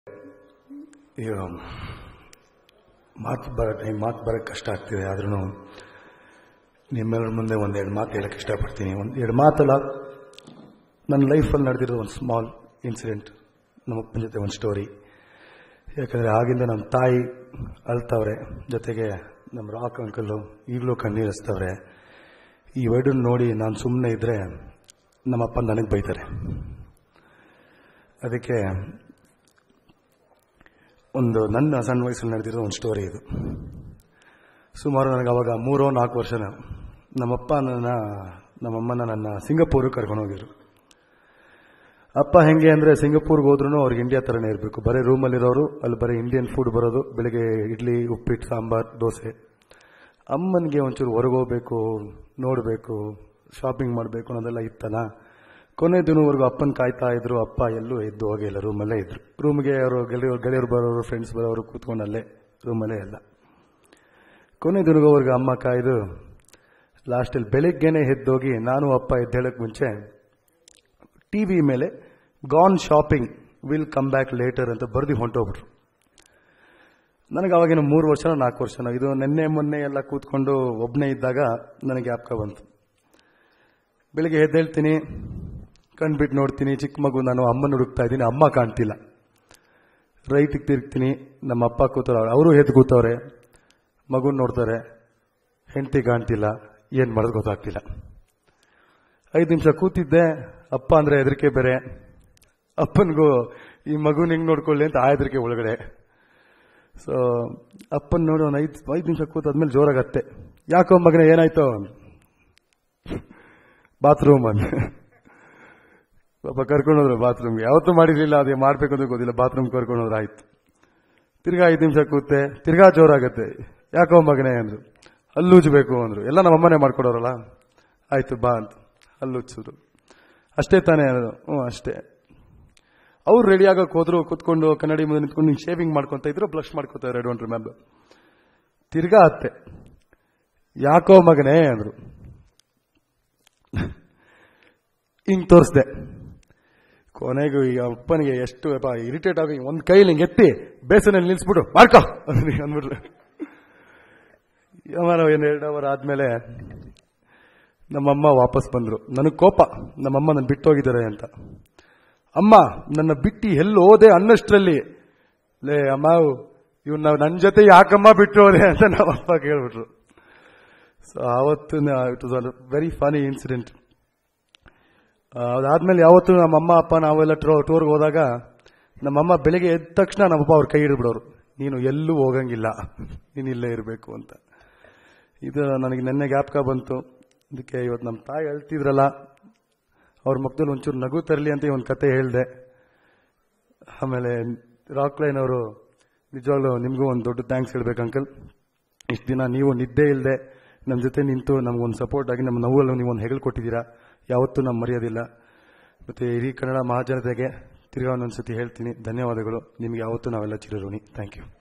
ಈಗ ಮಾತು ಬರೋ ಟೈಮ್ ಮಾತು ಬರೋಕ್ಕೆ ಕಷ್ಟ ಆಗ್ತಿದೆ ಆದ್ರೂ ನಿಮ್ಮೆಲ್ಲರ ಮುಂದೆ ಒಂದೆರಡು ಮಾತು ಹೇಳಕ್ಕೆ ಇಷ್ಟಪಡ್ತೀನಿ ಒಂದು ಎರಡು ಮಾತಲ್ಲ ನನ್ನ ಲೈಫಲ್ಲಿ ನಡೆದಿರೋ ಒಂದು ಸ್ಮಾಲ್ ಇನ್ಸಿಡೆಂಟ್ ನಮ್ಮಪ್ಪನ ಜೊತೆ ಒಂದು ಸ್ಟೋರಿ ಯಾಕಂದರೆ ಆಗಿಂದ ನಮ್ಮ ತಾಯಿ ಅಳ್ತವ್ರೆ ಜೊತೆಗೆ ನಮ್ಮ ರಾಕ್ ಅಂಕಲ್ಲು ಈಗಲೂ ಕಣ್ಣೀರಿಸ್ತವ್ರೆ ಈ ಎರಡನ್ನ ನೋಡಿ ನಾನು ಸುಮ್ಮನೆ ಇದ್ದರೆ ನಮ್ಮಪ್ಪ ನನಗೆ ಬೈತಾರೆ ಅದಕ್ಕೆ ಒಂದು ನನ್ನ ಸಣ್ಣ ವಯಸ್ಸಲ್ಲಿ ನಡೆದಿರೋ ಒಂದು ಸ್ಟೋರಿ ಇದು ಸುಮಾರು ನನಗೆ ಅವಾಗ ಮೂರೋ ನಾಲ್ಕು ವರ್ಷನ ನಮ್ಮಪ್ಪ ನನ್ನ ನಮ್ಮಮ್ಮನ ನನ್ನ ಸಿಂಗಪೂರಿಗೆ ಕರ್ಕೊಂಡು ಹೋಗಿದ್ರು ಅಪ್ಪ ಹೆಂಗೆ ಅಂದರೆ ಸಿಂಗಪೂರ್ಗೆ ಹೋದ್ರೂ ಅವ್ರಿಗೆ ಇಂಡಿಯಾ ಥರನೇ ಇರಬೇಕು ಬರೀ ರೂಮಲ್ಲಿರೋರು ಅಲ್ಲಿ ಬರೀ ಇಂಡಿಯನ್ ಫುಡ್ ಬರೋದು ಬೆಳಿಗ್ಗೆ ಇಡ್ಲಿ ಉಪ್ಪಿಟ್ಟು ಸಾಂಬಾರ್ ದೋಸೆ ಅಮ್ಮನಿಗೆ ಒಂಚೂರು ಹೊರಗೋಗ್ಬೇಕು ನೋಡಬೇಕು ಶಾಪಿಂಗ್ ಮಾಡಬೇಕು ಅನ್ನೋದೆಲ್ಲ ಇತ್ತಲ್ಲ ಕೊನೆ ದಿನವರೆಗೂ ಅಪ್ಪನ ಕಾಯ್ತಾ ಇದ್ರು ಅಪ್ಪ ಎಲ್ಲೂ ಎದ್ದು ಹೋಗಿಲ್ಲ ರೂಮಲ್ಲೇ ಇದ್ರು ರೂಮ್ಗೆ ಅವರು ಗೆಳೆಯರು ಗೆಳೆಯರು ಬರೋರು ಫ್ರೆಂಡ್ಸ್ ಬರೋರು ಕೂತ್ಕೊಂಡು ಅಲ್ಲೇ ರೂಮಲ್ಲೇ ಎಲ್ಲ ಕೊನೆ ದಿನಗೋವರೆಗೂ ಅಮ್ಮ ಕಾಯ್ದು ಲಾಸ್ಟಲ್ಲಿ ಬೆಳಿಗ್ಗೆನೆ ಎದ್ದೋಗಿ ನಾನು ಅಪ್ಪ ಎದ್ದೇಳಕ್ಕೆ ಮುಂಚೆ ಟಿ ವಿ ಮೇಲೆ gone shopping will come back later ಅಂತ ಬರ್ದು ಹೊಂಟೋಗ್ಬಿಟ್ರು ನನಗೆ ಅವಾಗಿನ ಮೂರು ವರ್ಷನೋ ನಾಲ್ಕು ವರ್ಷನೋ ಇದು ನಿನ್ನೆ ಮೊನ್ನೆ ಎಲ್ಲ ಕೂತ್ಕೊಂಡು ಒಬ್ಬನೇ ಇದ್ದಾಗ ನನಗೆ ಜ್ಞಾಪಕ ಬಂತು ಬೆಳಿಗ್ಗೆ ಎದ್ದೇಳ್ತೀನಿ ಕಣ್ಬಿಟ್ಟು ನೋಡ್ತೀನಿ ಚಿಕ್ಕ ಮಗು ನಾನು ಅಮ್ಮನ ಹುಡುಕ್ತಾ ಇದ್ದೀನಿ ಅಮ್ಮ ಕಾಣ್ತಿಲ್ಲ ರೈಟಿಗೆ ತಿರುಗ್ತೀನಿ ನಮ್ಮ ಅಪ್ಪ ಕೂತವ್ರೆ ಅವರು ಎದ್ದು ಕೂತವ್ರೆ ಮಗುನ ನೋಡ್ತಾರೆ ಹೆಂಡತಿ ಕಾಣ್ತಿಲ್ಲ ಏನು ಮಾಡೋದು ಗೊತ್ತಾಗ್ತಿಲ್ಲ ಐದು ನಿಮಿಷ ಕೂತಿದ್ದೆ ಅಪ್ಪ ಅಂದ್ರೆ ಹೆದರಿಕೆ ಬೇರೆ ಅಪ್ಪನಿಗೂ ಈ ಮಗುನ ಹೆಂಗ್ ನೋಡ್ಕೊಳ್ಳಿ ಅಂತ ಆ ಹೆದರಿಕೆ ಒಳಗಡೆ ಸೊ ಅಪ್ಪನ ನೋಡಿ ಒಂದು ಐದು ಐದು ನಿಮಿಷ ಕೂತಾದ್ಮೇಲೆ ಜೋರಾಗತ್ತೆ ಯಾಕೋ ಮಗನ ಏನಾಯ್ತು ಬಾತ್ರೂಮ್ ಅಂತ ಪಾಪ ಕರ್ಕೊಂಡೋದ್ರು ಬಾತ್ರೂಮ್ಗೆ ಯಾವತ್ತೂ ಮಾಡಿರ್ಲಿಲ್ಲ ಅದೇ ಮಾಡ್ಬೇಕು ಅಂತ ಗೊತ್ತಿಲ್ಲ ಬಾತ್ರೂಮ್ ಕರ್ಕೊಂಡೋದ್ರು ಆಯ್ತು ತಿರ್ಗಾ ಐದು ನಿಮಿಷ ಕೂತೆ ತಿರ್ಗಾ ಜೋರಾಗತ್ತೆ ಯಾಕೋ ಮಗನೇ ಅಂದ್ರು ಹಲ್ಲುಜ್ಬೇಕು ಅಂದ್ರು ಎಲ್ಲ ನಮ್ಮ ಅಮ್ಮನೇ ಮಾಡ್ಕೊಡೋರಲ್ಲ ಆಯ್ತು ಬಾ ಅಂತ ಹಲ್ಲುಚ್ಚಿದ್ರು ಅಷ್ಟೇ ತಾನೇ ಅನ್ನೋದು ಹ್ಞೂ ಅಷ್ಟೇ ಅವ್ರು ರೆಡಿ ಆಗಕ್ಕೆ ಹೋದ್ರು ಕೂತ್ಕೊಂಡು ಕನ್ನಡಿ ಮುಂದೆ ನಿಂತ್ಕೊಂಡು ನೀನು ಶೇವಿಂಗ್ ಮಾಡ್ಕೊಂತ ಇದ್ರು ಬ್ಲಶ್ ಮಾಡ್ಕೊತಾರೆ ಐ ಡೋಂಟ್ ರಿಮೆಂಬರ್ ತಿರ್ಗಾ ಅತ್ತೆ ಯಾಕೋ ಮಗನೇ ಅಂದ್ರು ಹಿಂಗ್ ತೋರಿಸ್ದೆ ಕೊನೆಗೂ ಈ ಅಪ್ಪನಿಗೆ ಎಷ್ಟು ಇರಿಟೇಟ್ ಆಗಿ ಒಂದ್ ಕೈಲಿ ಹಿಂಗೆ ಎತ್ತಿ ಬೇಸನಲ್ಲಿ ನಿಲ್ಸ್ಬಿಟ್ಟು ಮಾಡ್ಕೋ ಅಂದ್ಬಿಟ್ರು ಯಮನ ಏನು ಎರಡು ಅವರ್ ಆದ್ಮೇಲೆ ನಮ್ಮಮ್ಮ ವಾಪಸ್ ಬಂದ್ರು ನನಗೆ ಕೋಪ ನಮ್ಮಮ್ಮ ನನ್ನ ಬಿಟ್ಟು ಹೋಗಿದ್ದಾರೆ ಅಂತ ಅಮ್ಮ ನನ್ನ ಬಿಟ್ಟು ಎಲ್ಲಿ ಹೋದೆ ಅನ್ನಷ್ಟರಲ್ಲಿ ಲೇ ಅಮ್ಮ ಇವ್ನ ನನ್ನ ಜೊತೆ ಯಾಕಮ್ಮ ಬಿಟ್ಟು ಹೋದೆ ಅಂತ ನಮ್ಮಪ್ಪ ಕೇಳ್ಬಿಟ್ರು ಸೊ ಆವತ್ತು it was very funny incident ಅದಾದ್ಮೇಲೆ ಯಾವತ್ತು ನಮ್ಮಮ್ಮ ಅಪ್ಪ ನಾವೆಲ್ಲ ಟೂರ್ಗೆ ಹೋದಾಗ ನಮ್ಮಮ್ಮ ಬೆಳಿಗ್ಗೆ ಎದ್ದ ತಕ್ಷಣ ನಮ್ಮಪ್ಪ ಅವ್ರ ಕೈ ಹಿಡಿದ್ಬಿಡೋರು ನೀನು ಎಲ್ಲೂ ಹೋಗಂಗಿಲ್ಲ ನೀನು ಇಲ್ಲೇ ಇರಬೇಕು ಅಂತ ಇದು ನನಗೆ ನೆನ್ನೆ ಜ್ಞಾಪಕ ಬಂತು ಅದಕ್ಕೆ ಇವತ್ತು ನಮ್ಮ ತಾಯಿ ಅಳ್ತಿದ್ರಲ್ಲ ಅವ್ರ ಮಕ್ಕದಲ್ಲಿ ಒಂಚೂರು ನಗು ತರಲಿ ಅಂತ ಒಂದು ಕತೆ ಹೇಳಿದೆ ಆಮೇಲೆ ರಾಕ್ಲೈನ್ ಅವರು ನಿಜವಾಗ್ಲೂ ನಿಮಗೂ ಒಂದು ದೊಡ್ಡ ಥ್ಯಾಂಕ್ಸ್ ಹೇಳ್ಬೇಕು ಅಂಕಲ್ ಇಷ್ಟು ದಿನ ನೀವು ನಿದ್ದೆ ಇಲ್ಲದೆ ನಮ್ಮ ಜೊತೆ ನಿಂತು ನಮಗೊಂದು ಸಪೋರ್ಟ್ ಆಗಿ ನಮ್ಮ ನೋವಲ್ಲೂ ನೀವು ಒಂದು ಹೆಗಲು ಕೊಟ್ಟಿದ್ದೀರಾ ಯಾವತ್ತೂ ನಮ್ಮ ಮರೆಯೋದಿಲ್ಲ ಮತ್ತು ಇಡೀ ಕನ್ನಡ ಮಹಾಜನತೆಗೆ ತಿರ್ಗಾ ಒಂದೊಂದು ಸತಿ ಹೇಳ್ತೀನಿ ಧನ್ಯವಾದಗಳು ನಿಮಗೆ ಯಾವತ್ತೂ ನಾವೆಲ್ಲ ಚಿರಋಣಿ ಥ್ಯಾಂಕ್ ಯು